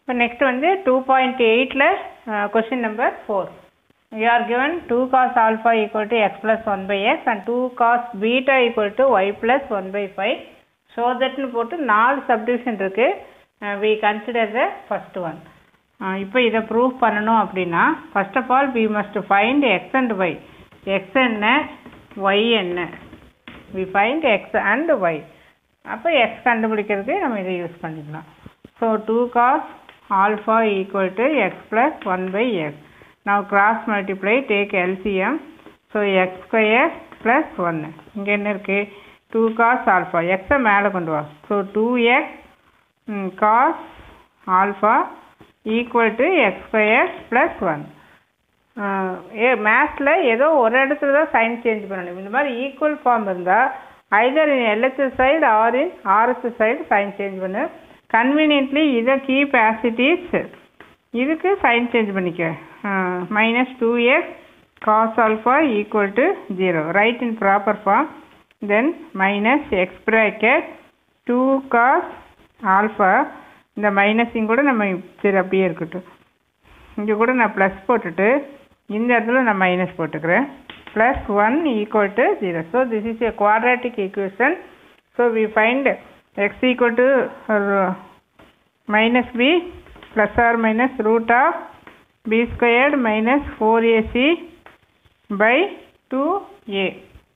இப்போ நெக்ஸ்ட் வந்து two point எயிட்டில் question number four you are given 2 cos alpha equal to x plus 1 by x and 2 cos beta equal to y plus 1 by 5 so that னு போட்டு நாலு subdivision இருக்கு uh, we consider the first one uh, இப்போ இதை prove பண்ணணும் அப்படின்னா first of all we must find x and y x என்ன y என்ன we find x and y அப்போ x கண்டுபிடிக்கிறதுக்கு நம்ம இதை யூஸ் பண்ணிக்கலாம் so two cos alpha equal to X plus one by X now cross multiply take LCM so x square plus 1 இங்க என்ன இருக்கு 2 cos alpha x மேல கொண்டு வா so 2x ம், cos alpha equal to x square plus 1 ஏ மேத்ஸில் ஏதோ ஒரு இடத்துல தான் சைன் சேஞ்ச் பண்ணணும் இந்த மாதிரி ஈக்குவல் ஃபார்ம் இருந்தால் either in LHS side or in RSS side sign change பண்ணு கன்வீனியன்ட்லி இதை கீப் ஆஸ் இட் இஸ் இதுக்கு சைன் சேஞ்ச் பண்ணிக்க minus two X cos alpha equal to zero right in proper form then minus X bracket two cos alpha இந்த மைனஸையும் கூட நம்ம சரி அப்படியே இருக்கட்டும் இங்கே கூட நான் ப்ளஸ் போட்டுட்டு இந்த இடத்துல நான் மைனஸ் போட்டுக்கிறேன் plus one equal to zero so this is a quadratic equation so we find X equal to minus b plus or minus root of b squared minus 4ac by 2a.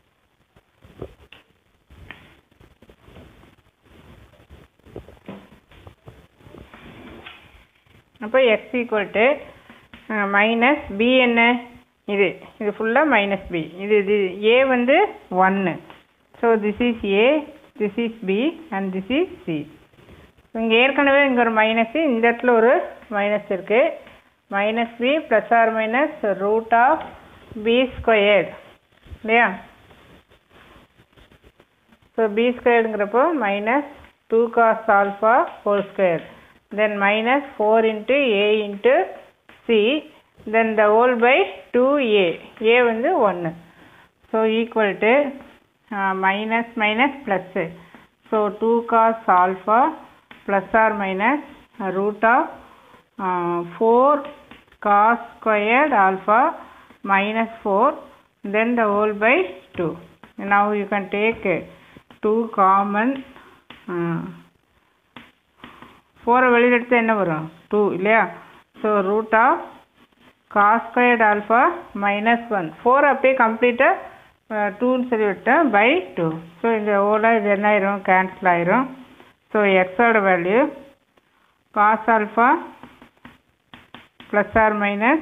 அப்போ X equal to minus B என்ன இது இது ஃபுல்லாக minus B இது இது A வந்து ஒன்று so this is A this is B and this is C இங்கே ஏற்கனவே இங்கே ஒரு மைனஸ் இந்த இடத்துல ஒரு மைனஸ் இருக்குது minus B plus or minus root of B squared இல்லையா ஸோ பி ஸ்கொயர்டுங்கிறப்போ minus two cos alpha whole square then minus four into A into C then the whole by two A A வந்து ஒன்று so equal to minus minus plus so two cos alpha plus or minus uh, root of uh, 4 cos squared alpha minus 4 then the whole by 2 now you can take uh, 2 common uh, 4 வெளியில் எடுத்து என்ன வரும் 2 இல்லையா so root of cos squared alpha minus one four அப்படியே கம்ப்ளீட்டாக டூன்னு சொல்லி விட்டேன் பை டூ ஸோ இந்த ஓலா இது என்ன ஆயிரும் கேன்சல் ஆயிரும் ஸோ எக்ஸோட value cos alpha plus or minus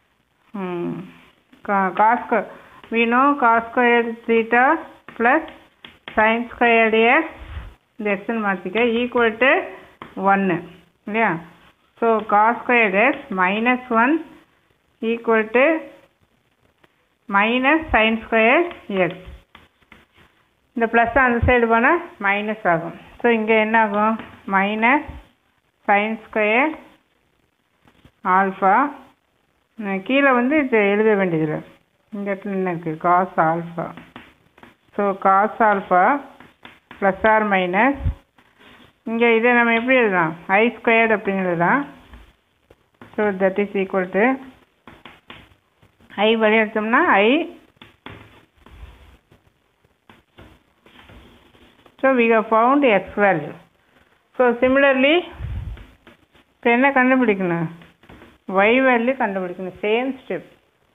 cos we know cos squared theta plus sin squared x இந்த எக்ஸ்ன்னு மாற்றிக்க ஈக்குவல் டு ஒன்று இல்லையா so cos squared X minus one equal to minus sine square X இந்த plus அந்த side போனால் minus ஆகும் so இங்கே என்ன ஆகும் மைனஸ் சைன் ஸ்கொயர் ஆல்ஃபா கீழே வந்து இது எழுத வேண்டியதில்லை இந்த இடத்துல என்ன இருக்குது cos alpha so cos alpha plus or minus இங்கே இதை நம்ம எப்படி எழுதலாம் ஐ ஸ்கொயர்டு அப்படின்னு எழுதலாம் so that is equal to I வழி எடுத்தோம்னா ஐ So we have found x value. So similarly, இப்போ என்ன கண்டுபிடிக்கணும் y value கண்டுபிடிக்கணும் same step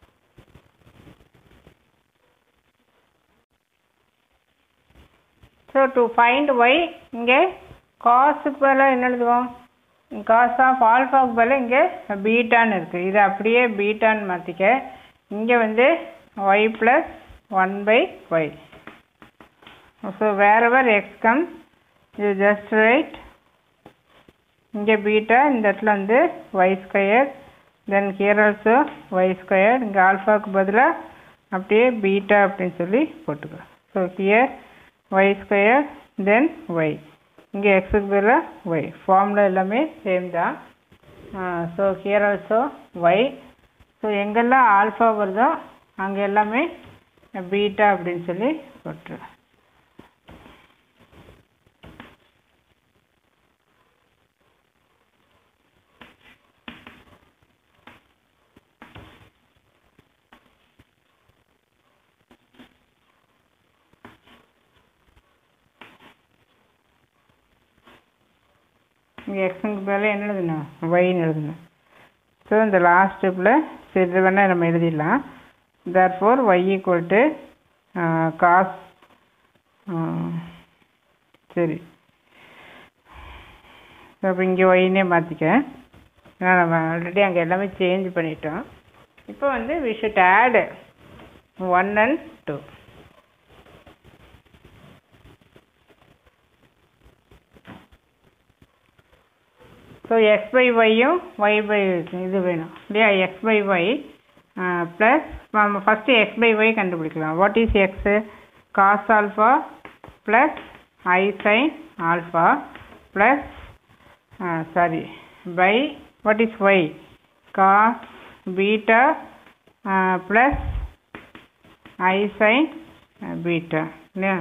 so to find Y இங்கே காசுக்கு பதிலாக என்ன எழுதுவோம் காஸ் ஆஃப் ஆல்ஃபாவுக்கு பதிலாக இங்கே பீட்டான்னு இருக்குது இது அப்படியே பீட்டான்னு மாற்றிக்க இங்கே வந்து Y plus one by Y so wherever x comes you just write இங்கே பீட்டா இந்த இடத்துல வந்து y square then here also y square இங்கே ஆல்ஃபாவுக்கு பதிலாக அப்படியே பீட்டா அப்படின்னு சொல்லி போட்டுக்கோ so here y square then y இங்கே எக்ஸுக்கு பதிலாக y ஃபார்முலா எல்லாமே சேம் தான் so here also y so எங்கெல்லாம் ஆல்ஃபா வருதோ அங்கே எல்லாமே பீட்டா அப்படின்னு சொல்லி போட்டுரு இங்கே எக்ஸுக்கு பதிலாக என்ன எழுதணும் ஒய்ன்னு எழுதணும் ஸோ இந்த லாஸ்ட் ஸ்டெப்பில் சரி வேணால் நம்ம எழுதிடலாம் therefore y equal to cos சரி ஸோ அப்போ இங்கே ஒய்னே மாற்றிக்க ஏன்னா நம்ம ஆல்ரெடி அங்கே எல்லாமே சேஞ்ச் பண்ணிட்டோம் இப்போ வந்து we should add one and two so x by ஒய்யும் ஒய் பை இது வேணும் இல்லையா எக்ஸ் பை ஒய் ப்ளஸ் நம்ம ஃபஸ்ட்டு எக்ஸ் பை ஒய் கண்டுபிடிக்கலாம் what is x cos alpha plus i sine alpha plus sorry by what is y cos beta plus i sine beta இல்லையா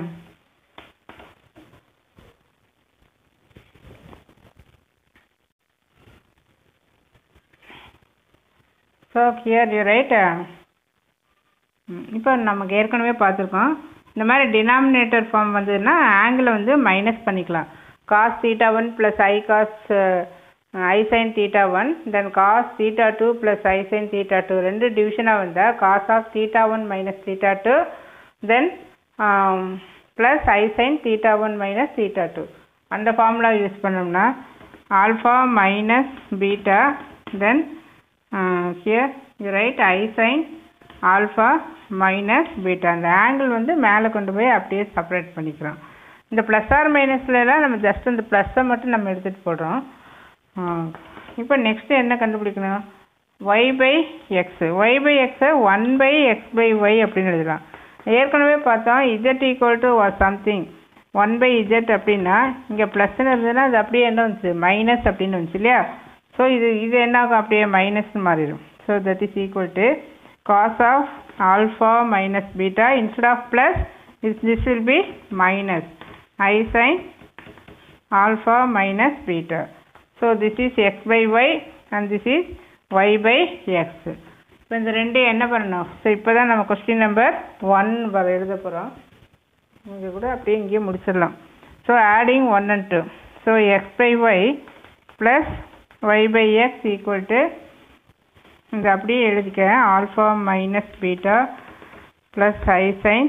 so here you write இப்போ நமக்கு ஏற்கனவே பார்த்துருக்கோம் இந்த மாதிரி denominator form வந்ததுன்னா ஆங்கிளை வந்து மைனஸ் பண்ணிக்கலாம் cos theta one plus i cos i sine theta one then cos theta two plus i sine theta two ரெண்டு டிவிஷனாக வந்தால் cos of theta one minus theta two then plus i sine theta one minus theta two அந்த formula use பண்ணோம்னா alpha minus beta then here you write i sine alpha minus beta அந்த angle வந்து மேலே கொண்டு போய் அப்படியே separate பண்ணிக்கிறோம் இந்த ப்ளஸ் ஆர் மைனஸ்லலாம் நம்ம ஜஸ்ட் இந்த ப்ளஸ்ஸை மட்டும் நம்ம எடுத்துகிட்டு போடுறோம் இப்போ நெக்ஸ்ட்டு என்ன கண்டுபிடிக்கணும் y by x y by எக்ஸை one by x by y அப்படின்னு எழுதலாம் ஏற்கனவே பார்த்தோம் z equal to something one by z அப்படின்னா இங்கே ப்ளஸ்ன்னு இருந்ததுன்னா அது அப்படியே என்ன வந்துச்சு மைனஸ் அப்படின்னு வந்துச்சு இல்லையா ஸோ இது இது என்ன ஆகும் அப்படியே மைனஸ்னு மாறிடும் so that is equal to cos of alpha minus beta instead of plus this this will be minus i sin alpha minus beta so this is x by y and this is y by x இப்போ இந்த ரெண்டையும் என்ன பண்ணணும் so இப்போ தான் நம்ம question number one வர எழுத போகிறோம் இங்கே கூட அப்படியே இங்கேயே முடிச்சிடலாம் so adding one and two so x by y plus y by x equal to இந்த அப்படியே எழுதிக்க alpha minus beta plus i sine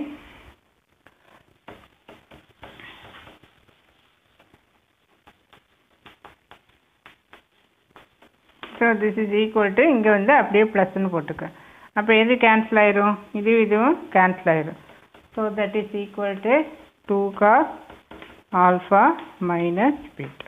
so this is equal to இங்கே வந்து அப்படியே ப்ளஸ்ன்னு போட்டுக்க அப்போ எது கேன்சல் ஆயிரும் இது இதுவும் கேன்சல் ஆயிரும் so that is equal to two cos alpha minus beta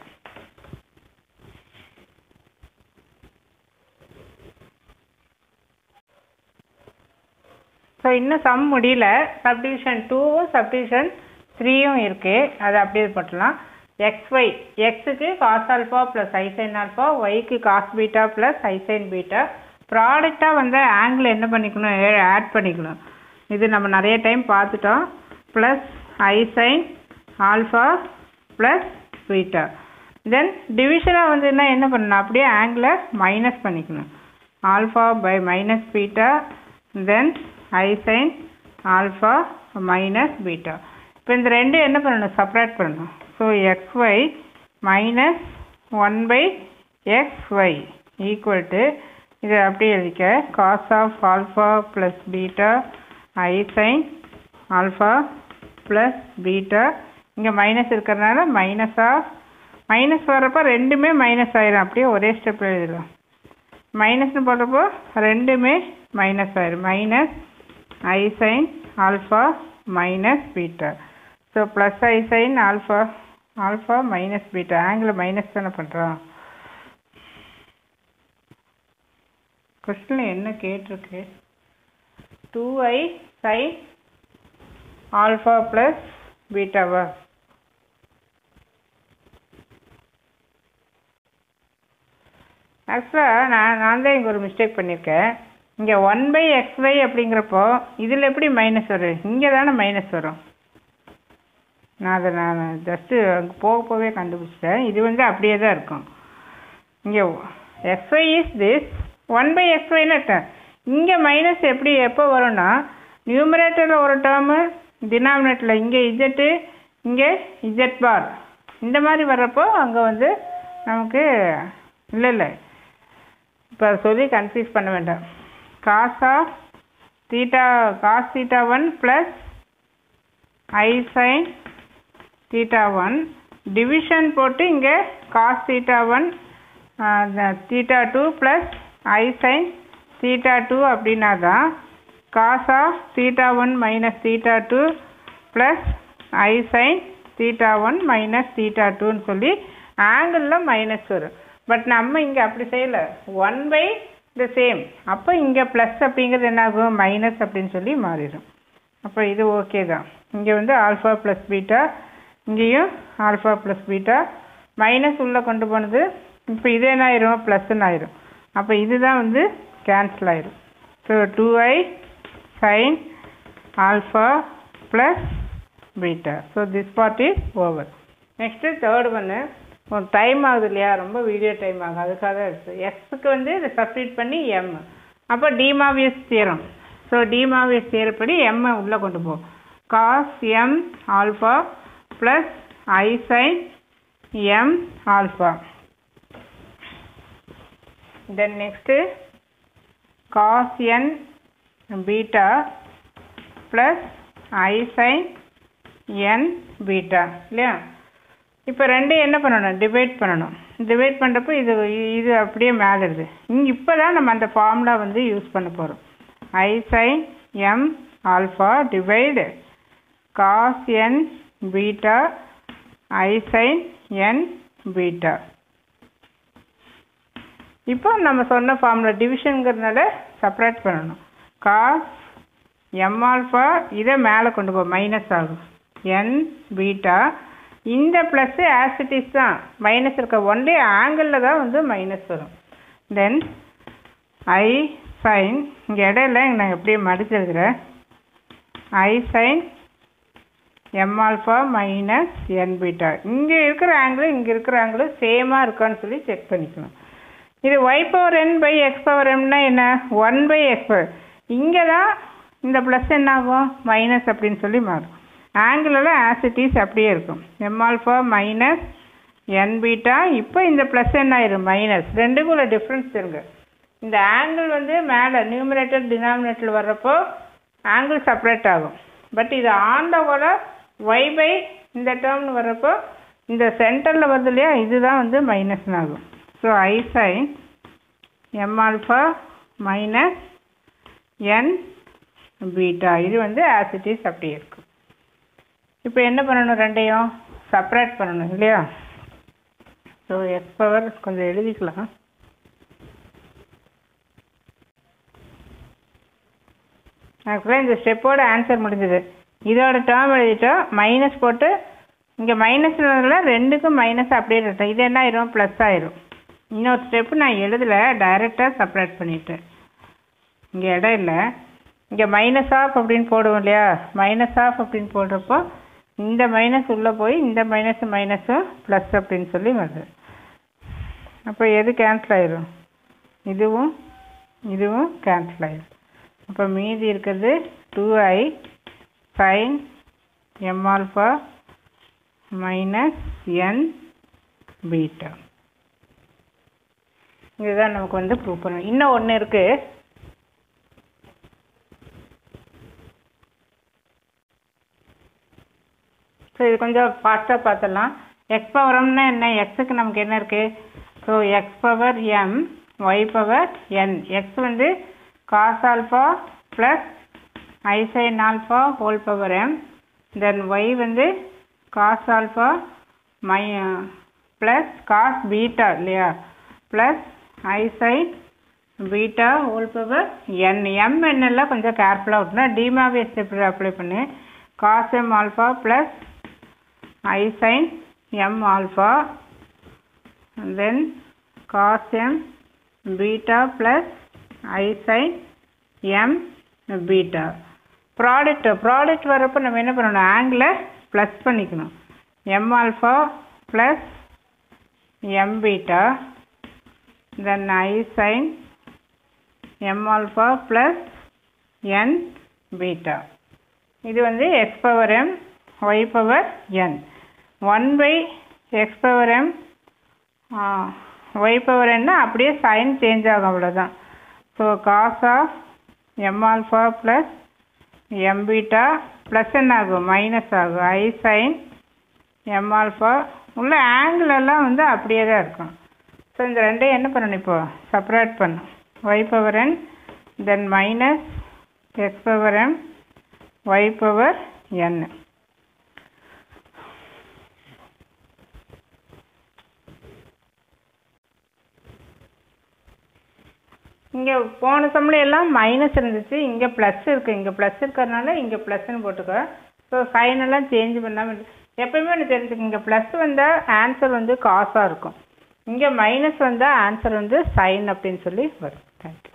so இன்னும் சம் முடியல சப்டிவிஷன் டூவும் சப்டிவிஷன் த்ரீயும் இருக்குது அதை அப்படியே போட்டுடலாம் எக்ஸ் ஒய் எக்ஸுக்கு cos alpha plus i sine alpha ஒய்க்கு cos beta plus i sine beta ப்ராடக்டாக வந்து ஆங்கிள் என்ன பண்ணிக்கணும் ஆட் பண்ணிக்கணும் இது நம்ம நிறைய டைம் பார்த்துட்டோம் plus i sine alpha plus beta then டிவிஷனாக வந்துன்னா என்ன பண்ணணும் அப்படியே ஆங்கிளை மைனஸ் பண்ணிக்கணும் alpha by minus beta then i sine alpha minus beta இப்போ இந்த ரெண்டு என்ன பண்ணணும் செப்பரேட் பண்ணணும் so x y minus one by x y equal to இதை அப்படியே எழுதிக்க cos of alpha plus beta i sine alpha plus beta இங்கே மைனஸ் இருக்கிறதுனால மைனஸ் ஆஃப் மைனஸ் வர்றப்போ ரெண்டுமே மைனஸ் ஆயிரும் அப்படியே ஒரே ஸ்டெப்பில் எழுதலாம் மைனஸ்னு போடுறப்போ ரெண்டுமே மைனஸ் ஆயிரும் minus i sine alpha minus beta so plus i sine alpha alpha minus beta angle minus தானே பண்ணுறோம் கொஸ்டினில் என்ன கேட்டிருக்கு two i sine alpha plus பீட்டாவா ஆக்சுவலாக நான் நான் தான் இங்கே ஒரு மிஸ்டேக் பண்ணியிருக்கேன் இங்கே ஒன் பை எக்ஸ் ஒய் அப்படிங்கிறப்போ இதில் எப்படி மைனஸ் வரும் இங்கே தானே மைனஸ் வரும் நான் அதை நான் ஜஸ்ட்டு அங்கே போக போகவே கண்டுபிடிச்சிட்டேன் இது வந்து அப்படியே தான் இருக்கும் இங்கே x y is this one by x ஒய்னு இங்கே மைனஸ் எப்படி எப்போ வரும்னா நியூமரேட்டரில் ஒரு டேர்மு டினாமினேட்டரில் இங்கே இஜெட்டு இங்கே இஜெட் பார் இந்த மாதிரி வர்றப்போ அங்கே வந்து நமக்கு இல்லை இல்லை இப்போ சொல்லி கன்ஃபியூஸ் பண்ண வேண்டாம் cos of theta cos theta one plus i sine theta one division போட்டு இங்கே cos theta one theta two plus i sine theta two அப்படின்னா தான் cos of theta one minus theta two plus i sine theta one minus theta டூன்னு சொல்லி ஆங்கிளில் minus வரும் but நம்ம இங்கே அப்படி செய்யலை ஒன் பை த சேம் அப்போ இங்கே ப்ளஸ் அப்படிங்கிறது என்ன ஆகும் மைனஸ் அப்படின்னு சொல்லி மாறிடும் அப்போ இது ஓகே தான் இங்கே வந்து ஆல்ஃபா ப்ளஸ் பீட்டா இங்கேயும் ஆல்ஃபா ப்ளஸ் பீட்டா மைனஸ் உள்ளே கொண்டு போனது இப்போ இது என்ன ஆயிரும் ப்ளஸ்ன்னு ஆயிரும் அப்போ இதுதான் வந்து கேன்சல் ஆயிரும் so two i sine alpha plus beta so this part is over next third ஒன்று ஒரு டைம் ஆகுது இல்லையா ரொம்ப வீடியோ டைம் ஆகும் அதுக்காக தான் எடுத்து எக்ஸுக்கு வந்து இதை சப்ஸ்டிட் பண்ணி எம் அப்போ டிமாவியஸ் தியரம் ஸோ டிமாவியஸ் தியரப்படி எம்மை உள்ளே கொண்டு போ cos m alpha plus i sine m alpha then next cos n beta plus i sine n beta இல்லையா இப்போ ரெண்டையும் என்ன பண்ணணும் டிவைட் பண்ணணும் டிவைட் பண்ணுறப்போ இது இது அப்படியே மேலே இருக்குது இங்கே இப்போ தான் நம்ம அந்த ஃபார்முலா வந்து யூஸ் பண்ண போகிறோம் i sine m alpha divide cos n beta i sine n beta இப்போ நம்ம சொன்ன ஃபார்முலா டிவிஷனுங்கிறதுனால செப்பரேட் பண்ணணும் காஸ் எம் ஆல்ஃபா இதை மேலே கொண்டு போ மைனஸ் ஆகும் என் பீட்டா இந்த ப்ளஸ்ஸு ஆசிட்டிஸ் தான் மைனஸ் இருக்க ஒன்லி ஆங்கிளில் தான் வந்து மைனஸ் வரும் தென் ஐ சைன் இங்கே இடையில நான் எப்படியே மடிச்சு எழுதுகிறேன் i sine m alpha minus n beta இங்கே இருக்கிற ஆங்கிள் இங்கே இருக்கிற ஆங்கிள் சேமாக இருக்கான்னு சொல்லி செக் பண்ணிக்கணும் இது y power n by x power எம்னா என்ன ஒன் பை எக்ஸ் பவர் இங்கே தான் இந்த ப்ளஸ் என்ன ஆகும் மைனஸ் அப்படின்னு சொல்லி மாறும் ஆங்கிளில் ஆசிட்டிஸ் அப்படியே இருக்கும் m alpha minus n beta இப்போ இந்த ப்ளஸ் என்ன ஆயிரும் மைனஸ் ரெண்டுக்கும் உள்ள டிஃப்ரென்ஸ் இருங்க இந்த ஆங்கிள் வந்து மேலே நியூமரேட்டர் டினாமினேட்டர் வர்றப்போ ஆங்கிள் செப்பரேட் ஆகும் பட் இது ஆண்டவோட ஒய் பை இந்த டேர்ம்னு வர்றப்போ இந்த சென்டரில் வருது இல்லையா இதுதான் வந்து மைனஸ்னு ஆகும் so i sine m alpha minus n beta இது வந்து ஆசிட்டிஸ் அப்படியே இருக்கும் இப்போ என்ன பண்ணணும் ரெண்டையும் செப்பரேட் பண்ணணும் இல்லையா ஸோ எக்ஸ் பவர் கொஞ்சம் எழுதிக்கலாம் ஆக்சுவலாக இந்த ஸ்டெப்போட ஆன்சர் முடிஞ்சது இதோட டேர்ம் எழுதிட்டோம் மைனஸ் போட்டு இங்கே மைனஸ்ல ரெண்டுக்கும் மைனஸ் அப்படியே இருக்கட்டும் இது என்ன ஆயிரும் ப்ளஸ் ஆயிரும் இன்னொரு ஸ்டெப்பு நான் எழுதலை டைரெக்டாக செப்பரேட் பண்ணிட்டேன் இங்கே இடம் இல்லை இங்கே மைனஸ் ஆஃப் அப்படின்னு போடுவோம் இல்லையா மைனஸ் ஆஃப் அப்படின்னு போடுறப்போ இந்த மைனஸ் உள்ளே போய் இந்த மைனஸ் மைனஸும் ப்ளஸ் அப்படின்னு சொல்லி வருது அப்போ எது கேன்சல் ஆயிரும் இதுவும் இதுவும் கேன்சல் ஆயிரும் அப்போ மீதி இருக்கிறது two i sine m alpha minus n beta இதுதான் நமக்கு வந்து ப்ரூவ் பண்ணணும் இன்னும் ஒன்று இருக்குது ஸோ இது கொஞ்சம் ஃபாஸ்ட்டாக பார்த்துடலாம் எக்ஸ் பவர் எம்னா என்ன எக்ஸுக்கு நமக்கு என்ன இருக்குது so x power m y power n x வந்து cos alpha plus i sine alpha whole power m then y வந்து cos alpha my plus cos beta இல்லையா plus i sine beta whole power n m என்னெல்லாம் கொஞ்சம் கேர்ஃபுல்லாக விட்டணும் de Moivre's எப்படி apply பண்ணு cos m alpha plus i sin m alpha and then cos m beta plus i sin m beta product product வரப்போ நம்ம என்ன பண்ணணும் ஆங்கிளை ப்ளஸ் பண்ணிக்கணும் m alpha plus m beta then i sine m alpha plus n beta இது வந்து x power m y power n 1 by x power m y power என்ன அப்படியே சைன் சேஞ்ச் ஆகும் அவ்வளோதான் so cos of m alpha plus m beta plus என்ன ஆகும் minus ஆகும் i sine m alpha உள்ள ஆங்கிள் எல்லாம் வந்து அப்படியே தான் இருக்கும் ஸோ இந்த ரெண்டையும் என்ன பண்ணணும் இப்போ செப்பரேட் பண்ணும் y power n then minus x power m y power n இங்கே போன சம்பளம் எல்லாம் மைனஸ் இருந்துச்சு இங்கே ப்ளஸ் இருக்குது இங்கே ப்ளஸ் இருக்கிறதுனால இங்கே ப்ளஸ்ன்னு போட்டுக்கோ ஸோ சைன் எல்லாம் சேஞ்ச் பண்ணாமல் எப்பயுமே ஒன்று தெரிஞ்சுக்க இங்கே ப்ளஸ் வந்தால் ஆன்சர் வந்து காசாக இருக்கும் இங்கே மைனஸ் வந்தால் ஆன்சர் வந்து சைன் அப்படின்னு சொல்லி வரும் தேங்க்யூ